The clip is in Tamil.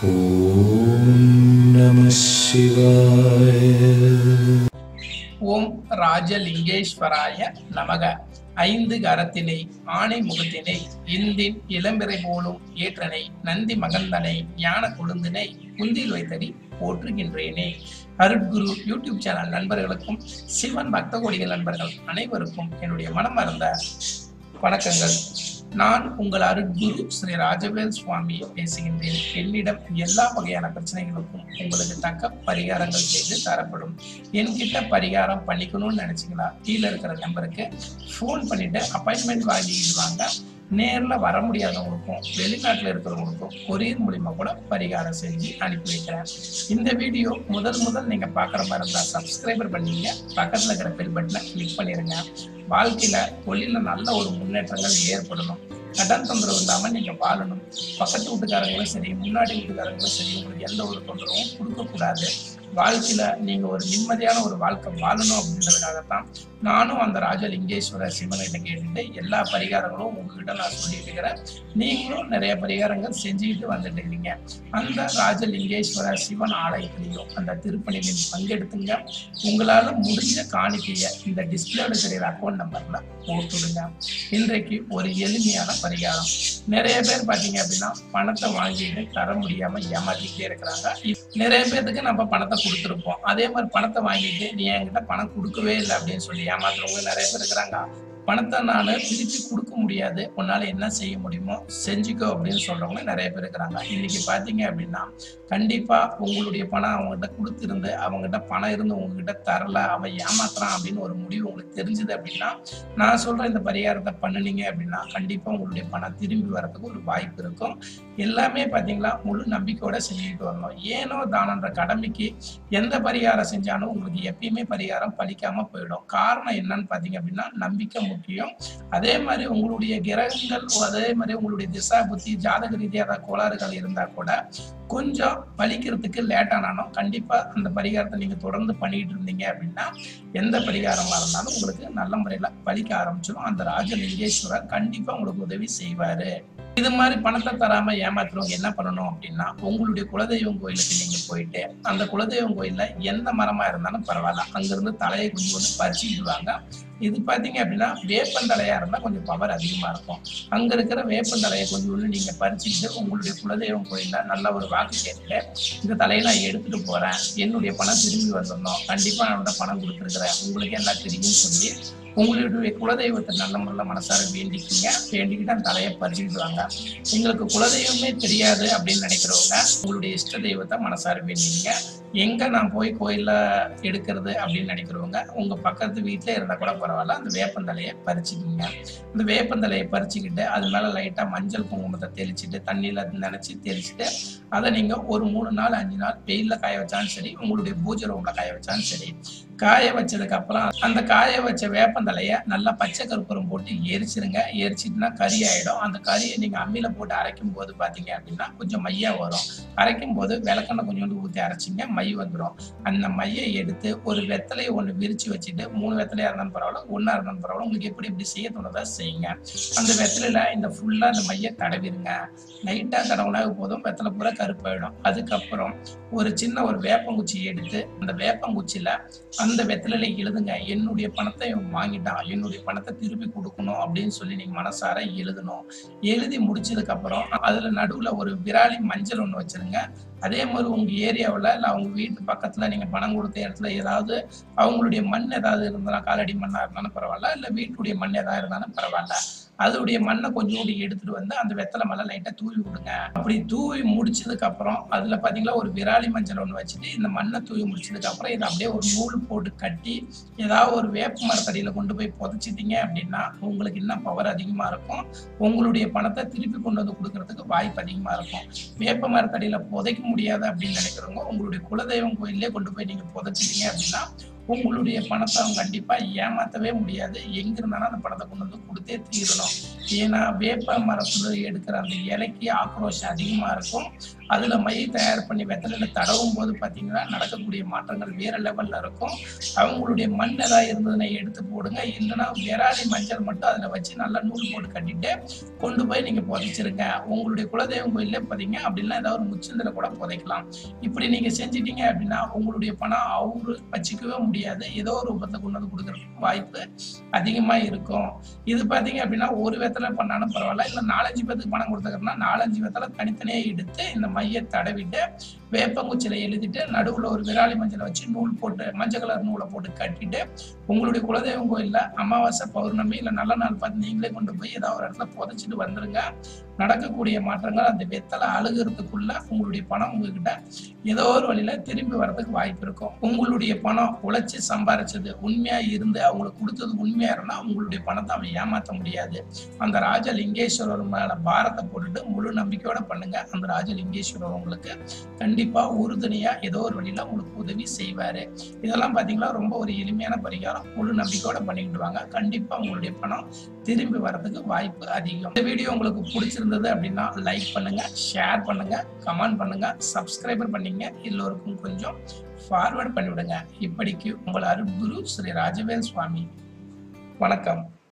ॐ नमः शिवाय ஓம் ராஜலிங்கேஸ்வராய நமக ஐந்து கரத்தினை ஆணை முகத்தினை இந்தின் இளம்பிறை போலும் ஏற்றனை நந்தி மகந்தனை ஞான கொழுந்தினை குந்தில் வைத்தடி போற்றுகின்றேனே அருட்குரு யூடியூப் சேனல் நண்பர்களுக்கும் சிவன் பக்த கோடிகள் நண்பர்கள் அனைவருக்கும் என்னுடைய மனமார்ந்த வணக்கங்கள் நான் உங்கள் அருட்குரு ஸ்ரீ ராஜவேல் சுவாமி பேசுகின்றேன் என்னிடம் எல்லா வகையான பிரச்சனைகளுக்கும் உங்களுக்கு தக்க பரிகாரங்கள் செய்து தரப்படும் என்கிட்ட பரிகாரம் பண்ணிக்கணும்னு நினைச்சீங்களா கீழே இருக்கிற நம்பருக்கு ஃபோன் பண்ணிட்டு அப்பாயின்மெண்ட் வாங்கிட்டு வாங்க நேர்ல வர முடியாதவங்களுக்கும் வெளிநாட்டுல இருக்கிறவங்களுக்கும் கொரியர் மூலியமா கூட பரிகாரம் செஞ்சு அனுப்பி வைக்கிறேன் இந்த வீடியோ முதல் முதல் நீங்க பாக்குற மாதிரி இருந்தா சப்ஸ்கிரைபர் பண்ணீங்க பக்கத்துல இருக்கிற பெல் பட்டனை கிளிக் பண்ணிருங்க வாழ்க்கையில தொழில நல்ல ஒரு முன்னேற்றங்கள் ஏற்படணும் கடன் தொந்தரவு இல்லாம நீங்க வாழணும் பக்கத்து வீட்டுக்காரங்களும் சரி முன்னாடி வீட்டுக்காரங்களும் சரி உங்களுக்கு எந்த ஒரு தொந்தரவும் கொடுக்க கூடாது வாழ்க்கையில நீங்க ஒரு நிம்மதியான ஒரு வாழ்க்கை வாழணும் அப்படின்றதுக்காகத்தான் நானும் அந்த ராஜலிங்கேஸ்வர சிவன்கிட்ட கேட்டுட்டு எல்லா பரிகாரங்களும் உங்ககிட்ட நான் சொல்லிட்டு இருக்கிறேன் நீங்களும் நிறைய பரிகாரங்கள் செஞ்சுக்கிட்டு வந்துட்டு இருக்கீங்க அந்த ராஜலிங்கேஸ்வர சிவன் ஆலயத்திலையும் அந்த திருப்பணியிலையும் பங்கெடுத்துங்க உங்களால முடிஞ்ச காணிக்கைய இந்த டிஸ்பிளேல தெரியுற அக்கௌண்ட் நம்பர்ல போட்டுடுங்க இன்றைக்கு ஒரு எளிமையான பரிகாரம் நிறைய பேர் பாத்தீங்க அப்படின்னா பணத்தை வாங்கிட்டு தர முடியாம ஏமாத்திக்கிட்டே இருக்கிறாங்க இப்- நிறைய பேர்த்துக்கு நம்ம பணத்தை கொடுத்துருப்போம் அதே மாதிரி பணத்தை வாங்கிட்டு நீ என்கிட்ட பணம் கொடுக்கவே இல்லை அப்படின்னு சொல்லி ஏமாத்துறவங்க நிறைய பேர் இருக்கிறாங்க பணத்தை நான் திருப்பி கொடுக்க முடியாது உன்னால என்ன செய்ய முடியுமோ செஞ்சுக்கோ அப்படின்னு சொல்றவங்க நிறைய பேர் இருக்கிறாங்க இன்னைக்கு பாத்தீங்க அப்படின்னா கண்டிப்பா உங்களுடைய பணம் அவங்ககிட்ட கொடுத்திருந்து அவங்ககிட்ட பணம் இருந்து உங்ககிட்ட தரல அவன் ஏமாத்துறான் அப்படின்னு ஒரு முடிவு உங்களுக்கு தெரிஞ்சது அப்படின்னா நான் சொல்ற இந்த பரிகாரத்தை பண்ணுனீங்க அப்படின்னா கண்டிப்பா உங்களுடைய பணம் திரும்பி வரதுக்கு ஒரு வாய்ப்பு இருக்கும் எல்லாமே பாத்தீங்களா முழு நம்பிக்கையோட செஞ்சுக்கிட்டு வரணும் ஏனோ தானன்ற கடமைக்கு எந்த பரிகாரம் செஞ்சாலும் உங்களுக்கு எப்பயுமே பரிகாரம் பலிக்காம போயிடும் காரணம் என்னன்னு பாத்தீங்க அப்படின்னா நம்பிக்கை முக்கியம் அதே மாதிரி உங்களுடைய கிரகங்கள் அதே மாதிரி உங்களுடைய திசா புத்தி ஜாதக ரீதியாக கோளாறுகள் இருந்தா கூட கொஞ்சம் பலிக்கிறதுக்கு லேட் ஆனாலும் கண்டிப்பா அந்த பரிகாரத்தை நீங்க தொடர்ந்து பண்ணிட்டு இருந்தீங்க அப்படின்னா எந்த பரிகாரமா இருந்தாலும் உங்களுக்கு நல்ல முறையில பலிக்க ஆரம்பிச்சிடும் அந்த ராஜலிங்கேஸ்வரர் கண்டிப்பா உங்களுக்கு உதவி செய்வாரு இது மாதிரி பணத்தை தராம ஏமாத்துறவங்க என்ன பண்ணணும் அப்படின்னா உங்களுடைய குலதெய்வம் கோயிலுக்கு நீங்க போயிட்டு அந்த குலதெய்வம் கோயில்ல எந்த மரமா இருந்தாலும் பரவாயில்ல அங்கிருந்து தலையை கொஞ்சம் வந்து பறிச்சுக்கிட்டு வாங்க இது பாத்தீங்க அப்படின்னா வேப்பந்தலையா இருந்தா கொஞ்சம் பவர் அதிகமா இருக்கும் அங்க இருக்கிற வேப்பந்தலையை கொஞ்சம் ஒண்ணு நீங்க பறிச்சுக்கிட்டு உங்களுடைய குலதெய்வம் கோயில்ல நல்ல ஒரு வாக்கு கேட்டுட்டு இந்த தலையை நான் எடுத்துட்டு போறேன் என்னுடைய பணம் திரும்பி வந்துடணும் கண்டிப்பா நான் உங்கள்ட்ட பணம் கொடுத்துருக்கிறேன் உங்களுக்கு எல்லாம் தெரியும்னு சொல்லி உங்களுடைய குலதெய்வத்தை நல்ல முறையில் மனசார வேண்டிக்கிங்க வேண்டிக்கிட்டு அந்த தலையை பறிச்சுக்கிட்டு வாங்க உங்களுக்கு குலதெய்வமே தெரியாது அப்படின்னு நினைக்கிறவங்க உங்களுடைய இஷ்ட தெய்வத்தை மனசார வேண்டிங்க எங்க நான் போய் கோயில்ல எடுக்கிறது அப்படின்னு நினைக்கிறவங்க உங்க பக்கத்து வீட்டுல இருந்தா கூட பரவாயில்ல அந்த வேப்பந்தலையை பறிச்சுக்கிங்க அந்த வேப்பந்தலையை பறிச்சுக்கிட்டு அது மேல லைட்டா மஞ்சள் குங்குமத்தை தெளிச்சுட்டு தண்ணியில நினைச்சு தெளிச்சுட்டு அதை நீங்க ஒரு மூணு நாள் அஞ்சு நாள் வெயில்ல காய வச்சாலும் சரி உங்களுடைய பூஜை ரூம்ல காய வச்சாலும் சரி காய வச்சதுக்கு அப்புறம் அந்த காய வச்ச வேப்பந்தலைய நல்லா பச்சை கருப்பூரம் போட்டு எரிச்சிருங்க எரிச்சிட்டுனா கறி ஆயிடும் அந்த கறியை நீங்க அம்மியில போட்டு அரைக்கும் போது பாத்தீங்க அப்படின்னா கொஞ்சம் மையா வரும் அரைக்கும் போது விளக்கெண்ணெய் கொஞ்சோண்டு ஊத்தி அரைச்சிங்க மை வந்துடும் அந்த மையை எடுத்து ஒரு வெத்தலையை ஒன்று விரிச்சு வச்சுட்டு மூணு வெத்தலையா இருந்தாலும் பரவாயில்ல ஒன்றா இருந்தாலும் பரவாயில்ல உங்களுக்கு எப்படி இப்படி செய்ய தோணுதா செய்யுங்க அந்த வெத்தலையில இந்த ஃபுல்லா அந்த மையை தடவிருங்க லைட்டா தடவுனா போதும் வெத்தலை பூரா கருப்பாயிடும் அதுக்கப்புறம் ஒரு சின்ன ஒரு வேப்பங்குச்சி எடுத்து அந்த வேப்பங்குச்சியில அந்த வெத்தலையில எழுதுங்க என்னுடைய பணத்தை இவன் வாங்கிட்டான் என்னுடைய பணத்தை திருப்பி கொடுக்கணும் அப்படின்னு சொல்லி நீங்க மனசார எழுதணும் எழுதி முடிச்சதுக்கு அப்புறம் அதுல நடுவுல ஒரு விராலி மஞ்சள் ஒண்ணு வச்சிருங்க அதே மாதிரி உங்க ஏரியாவுல இல்ல அவங்க வீட்டு பக்கத்துல நீங்க பணம் கொடுத்த இடத்துல ஏதாவது அவங்களுடைய மண் ஏதாவது இருந்தாலும் காலடி மண்ணா இருந்தாலும் பரவாயில்ல இல்ல வீட்டுடைய மண் ஏதாவது இருந்தாலும் பரவாயில்ல அதோடைய மண்ணை கொஞ்சோண்டு எடுத்துட்டு வந்து அந்த வெத்தலை மேல லைட்டா தூவி விடுங்க அப்படி தூவி முடிச்சதுக்கு அப்புறம் அதுல பாத்தீங்களா ஒரு விராலி மஞ்சள் ஒண்ணு வச்சுட்டு இந்த மண்ணை தூவி முடிச்சதுக்கு அப்புறம் இதை அப்படியே ஒரு நூல் போட்டு கட்டி ஏதாவது ஒரு வேப்ப மரத்தடியில கொண்டு போய் புதைச்சிட்டீங்க அப்படின்னா உங்களுக்கு இன்னும் பவர் அதிகமா இருக்கும் உங்களுடைய பணத்தை திருப்பி கொண்டு வந்து கொடுக்கறதுக்கு வாய்ப்பு அதிகமா இருக்கும் வேப்ப மரத்தடியில புதைக்க முடியாது அப்படின்னு நினைக்கிறவங்க உங்களுடைய குலதெய்வம் கோயிலே கொண்டு போய் நீங்க புதைச்சிட்டீங்க அப்படின்னா உங்களுடைய பணத்தை அவங்க கண்டிப்பா ஏமாத்தவே முடியாது எங்க இருந்தாலும் அந்த பணத்தை கொண்டு வந்து கொடுத்தே தீரணும் ஏன்னா வேப்ப மரத்துல எடுக்கிற அந்த இலைக்கு ஆக்ரோஷம் அதிகமா இருக்கும் அதுல மை தயார் பண்ணி வெத்தலையில தடவும் போது பாத்தீங்கன்னா நடக்கக்கூடிய மாற்றங்கள் வேற லெவல்ல இருக்கும் அவங்களுடைய மண் ஏதாவது இருந்ததுன்னா எடுத்து போடுங்க இல்லைன்னா விராலி மஞ்சள் மட்டும் அதுல வச்சு நல்லா நூல் போட்டு கட்டிட்டு கொண்டு போய் நீங்க புதைச்சிருங்க உங்களுடைய குலதெய்வம் கோயிலே பதிங்க அப்படின்னா ஏதாவது ஒரு முச்சந்தில கூட புதைக்கலாம் இப்படி நீங்க செஞ்சிட்டீங்க அப்படின்னா உங்களுடைய பணம் அவரு வச்சுக்கவே முடியாது ஏதோ ஒரு ரூபத்தை கொண்டு வந்து கொடுக்குற வாய்ப்பு அதிகமா இருக்கும் இது பாத்தீங்க அப்படின்னா ஒரு வெத்தலை பண்ணாலும் பரவாயில்ல இல்ல நாலஞ்சு பேத்துக்கு பணம் கொடுத்துக்கிறோம்னா நாலஞ்சு வெத்தலை தனித்தனியா எடுத்து இந்த மைய தடவிட்டு வேப்பங்குச்சியில எழுதிட்டு நடுவுல ஒரு விராலி மஞ்சளை வச்சு நூல் போட்டு மஞ்சள் கலர் நூலை போட்டு கட்டிட்டு உங்களுடைய குலதெய்வம் கோயில்ல அமாவாசை பௌர்ணமி இல்ல நல்ல நாள் பார்த்து நீங்களே கொண்டு போய் ஏதாவது ஒரு இடத்துல புதைச்சிட்டு வந்துருங்க நடக்கக்கூடிய மாற்றங்கள் அந்த வெத்தலை அழுகிறதுக்குள்ள உங்களுடைய பணம் உங்ககிட்ட ஏதோ ஒரு வழியில திரும்பி வர்றதுக்கு வாய்ப்பு இருக்கும் உங்களுடைய பணம் உழைச்சி சம்பாரிச்சது உண்மையா இருந்து அவங்களுக்கு கொடுத்தது உண்மையா இருந்தா உங்களுடைய பணத்தை அவன் ஏமாத்த முடியாது அந்த ராஜலிங்கேஸ்வரர் மேல பாரத்தை போட்டுட்டு முழு நம்பிக்கையோட பண்ணுங்க அந்த ராஜலிங்கேஸ்வரர் உங்களுக்கு கண்டிப்பா உறுதுணையா ஏதோ ஒரு வழியில உங்களுக்கு உதவி செய்வாரு இதெல்லாம் பாத்தீங்களா ரொம்ப ஒரு எளிமையான பரிகாரம் முழு நம்பிக்கையோட பண்ணிக்கிட்டு வாங்க கண்டிப்பா உங்களுடைய பணம் திரும்பி வர்றதுக்கு வாய்ப்பு அதிகம் இந்த வீடியோ உங்களுக்கு பிடிச்சிருந்தது அப்படின்னா லைக் பண்ணுங்க ஷேர் பண்ணுங்க கமெண்ட் பண்ணுங்க சப்ஸ்கிரைபர் பண்ணீங்க எல்லோருக்கும் கொஞ்சம் ஃபார்வர்ட் பண்ணிவிடுங்க இப்படிக்கு உங்கள் அருட்குரு ஸ்ரீ ராஜவேல் சுவாமி வணக்கம்